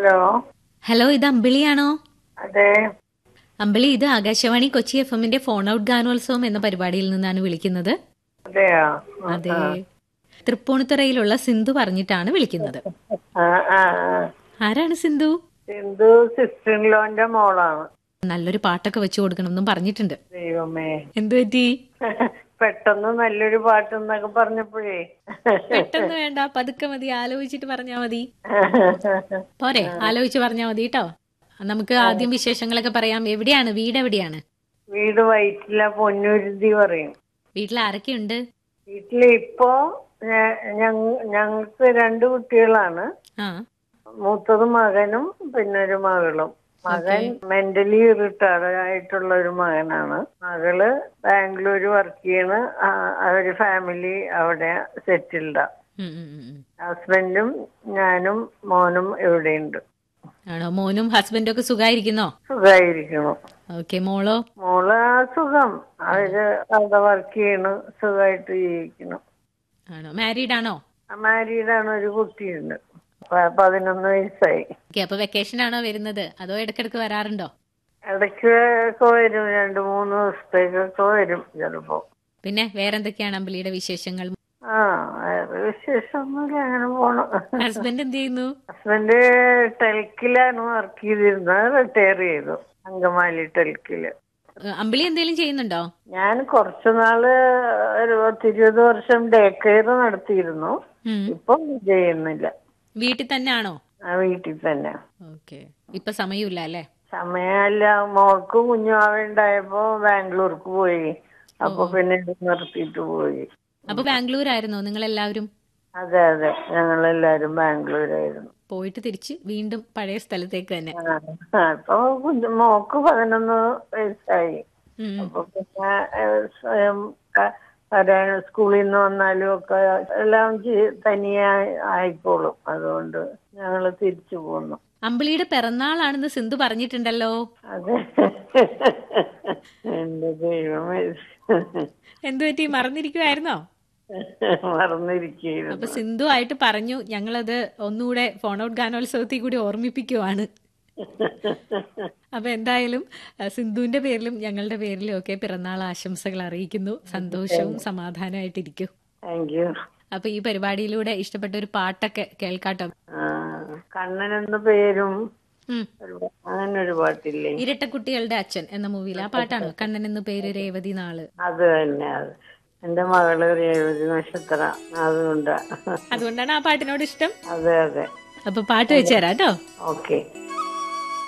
Hello hello ഇത് അമ്പിളിയാണോ അതെ അമ്പിളി ഇത് ആകാശവാണി കൊച്ചി എഫ് എമ്മിന്റെ ഫോൺ ഔട്ട് ഗാനോത്സവം എന്ന പരിപാടിയിൽ നിന്നാണ് വിളിക്കുന്നത് അതെയോ അതെ തൃപ്പൂണിത്തുറയിലുള്ള സിന്ധു പറഞ്ഞിട്ടാണ് വിളിക്കുന്നത് ആ ആ ആ. ആരാണ് സിന്ധു സിന്ധു സിസ്റ്റർ ലോന്റെ മോളാണ് നല്ലൊരു പാട്ടൊക്കെ വെച്ചു കൊടുക്കണമെന്നും പറഞ്ഞിട്ടുണ്ട് ദൈവമേ എന്തു പറ്റി പെട്ടെന്ന് നല്ലൊരു പാട്ടെന്നൊക്കെ പറഞ്ഞപ്പോഴേ പെട്ടെന്ന് വേണ്ട പതുക്കെ മതി ആലോചിച്ചിട്ട് പറഞ്ഞാ മതി പോരെ ആലോചിച്ച് പറഞ്ഞാ മതി കേട്ടോ നമുക്ക് ആദ്യം വിശേഷങ്ങളൊക്കെ പറയാം എവിടെയാണ് വീട് എവിടെയാണ് വീട് വയറ്റില്ല പൊന്നുരുതി പറയും വീട്ടിൽ ആരൊക്കെയുണ്ട് വീട്ടില് ഇപ്പോ ഞ- ഞങ്ങ- ഞങ്ങൾക്ക് രണ്ട് കുട്ടികളാണ് ആ മൂത്തത് മകനും പിന്നെ ഒരു മകളും മകൻ മെന്റലി റിട്ടയർഡ് ആയിട്ടുള്ള ഒരു മകനാണ് മകള് ബാംഗ്ലൂര് വർക്ക് ചെയ്യണ് ആ, അവര് ഫാമിലി അവിടെ സെറ്റിൽഡാ ഉം, ഉം, ഉം, ഉം. ഹസ്ബൻഡും ഞാനും മോനും ഇവിടെയുണ്ട് ആണോ മോനും ഹസ്ബൻഡും ഒക്കെ സുഖായിരിക്കുന്നോ സുഖായിരിക്കുന്നു ഓക്കെ മോളോ മോള് ആ സുഖം അവര് അവിടെ വർക്ക് ചെയ്യണു സുഖമായിട്ട് ജീവിക്കുന്നു ആണോ മാരീഡ് ആണോ മാരീഡാണ് ഒരു കുട്ടിയുണ്ട് പ- പതിനൊന്ന് വയസ്സായി ഓക്കെ അപ്പൊ വെക്കേഷൻ ആണോ വരുന്നത് അതോ ഇടക്കിടക്ക് വരാറുണ്ടോ ഇടയ്ക്ക് ഒക്കെ വരും രണ്ട് മൂന്ന് ദിവസത്തേക്കൊക്കെ വരും ചിലപ്പോ പിന്നെ വേറെന്തൊക്കെയാണ് അമ്പിളിയുടെ വിശേഷങ്ങൾ ആ വേറെ വിശേഷമൊന്നുമില്ല അങ്ങനെ പോണം ഹസ്ബൻഡ് എന്ത് ചെയ്യുന്നു ഹസ്ബൻഡ് ടെൽക്കിലാണ് വർക്ക് ചെയ്തിരുന്നത് റിട്ടയർ ചെയ്തു അങ്കമാലി ടെൽക്കില് ഏഹ് അമ്പിളി എന്തെങ്കിലും ചെയ്യുന്നുണ്ടോ ഞാൻ കുറച്ചു നാള് ഒരു പത്തിരുപത് വർഷം ഡേ കെയർ നടത്തിയിരുന്നു ഉം. ഇപ്പം ചെയ്യുന്നില്ല വീട്ടിൽ തന്നെ ആണോ ആ വീട്ടിൽ തന്നെ ഓക്കെ ഇപ്പൊ സമയമില്ല അല്ലേ സമയമല്ല മോൾക്ക് കുഞ്ഞുമാവുണ്ടായപ്പോ ബാംഗ്ലൂർക്ക് പോയി അപ്പൊ പിന്നെ ഇത് നിർത്തിയിട്ട് പോയി അപ്പൊ ബാംഗ്ലൂർ ആയിരുന്നോ നിങ്ങൾ എല്ലാവരും അതെ അതെ ഞങ്ങളെല്ലാരും ബാംഗ്ലൂരായിരുന്നു പോയിട്ട് തിരിച്ച് വീണ്ടും പഴയ സ്ഥലത്തേക്ക് തന്നെ ആ, ആ, ഇപ്പൊ കുഞ്ഞു മോക്ക് പതിനൊന്ന് വയസ്സായി ഉം. അപ്പൊ പിന്നെ ഏഹ്, സ്വയം ക- വരാൻ സ്കൂളിൽ നിന്ന് വന്നാലും ഒക്കെ എല്ലാം ചെയ്- തനിയെ ആയിക്കോളും അതുകൊണ്ട് ഞങ്ങള് തിരിച്ചു പോന്നു അമ്പിളിയുടെ പിറന്നാളാണെന്ന് സിന്ധു പറഞ്ഞിട്ടുണ്ടല്ലോ അതെ എന്റെ ദൈവമേ എന്തു പറ്റി മറന്നിരിക്കുവായിരുന്നോ മറന്നിരിക്കുന്നു അപ്പൊ സിന്ധു ആയിട്ട് പറഞ്ഞു ഞങ്ങളത് ഒന്നുകൂടെ ഫോൺ ഔട്ട് ഗാനോത്സവത്തിൽ കൂടി ഓർമ്മിപ്പിക്കുവാണ് അപ്പൊ എന്തായാലും അഹ് സിന്ധുവിന്റെ പേരിലും ഞങ്ങളുടെ പേരിലും ഒക്കെ പിറന്നാൾ ആശംസകൾ അറിയിക്കുന്നു സന്തോഷവും സമാധാനമായിട്ടിരിക്കും താങ്ക് യു അപ്പൊ ഈ പരിപാടിയിലൂടെ ഇഷ്ടപ്പെട്ട ഒരു പാട്ടൊക്കെ കേൾക്കാട്ടോ കണ്ണൻ എന്ന പേരും ഉം. ഒരു- അങ്ങനെ ഒരു പാട്ടില്ലേ ഇരട്ടക്കുട്ടികളുടെ അച്ഛൻ എന്ന മൂവിയിൽ ആ പാട്ടാണോ കണ്ണൻ എന്ന് പേര് രേവതി നാള് അത് തന്നെ അത് എന്റെ മകള് രേവതി നക്ഷത്ര അതുകൊണ്ടാ അതുകൊണ്ടാണ് ആ പാട്ടിനോട് ഇഷ്ടം അതെ അതെ അപ്പൊ പാട്ട് വെച്ചുതരാം കേട്ടോ ഓക്കെ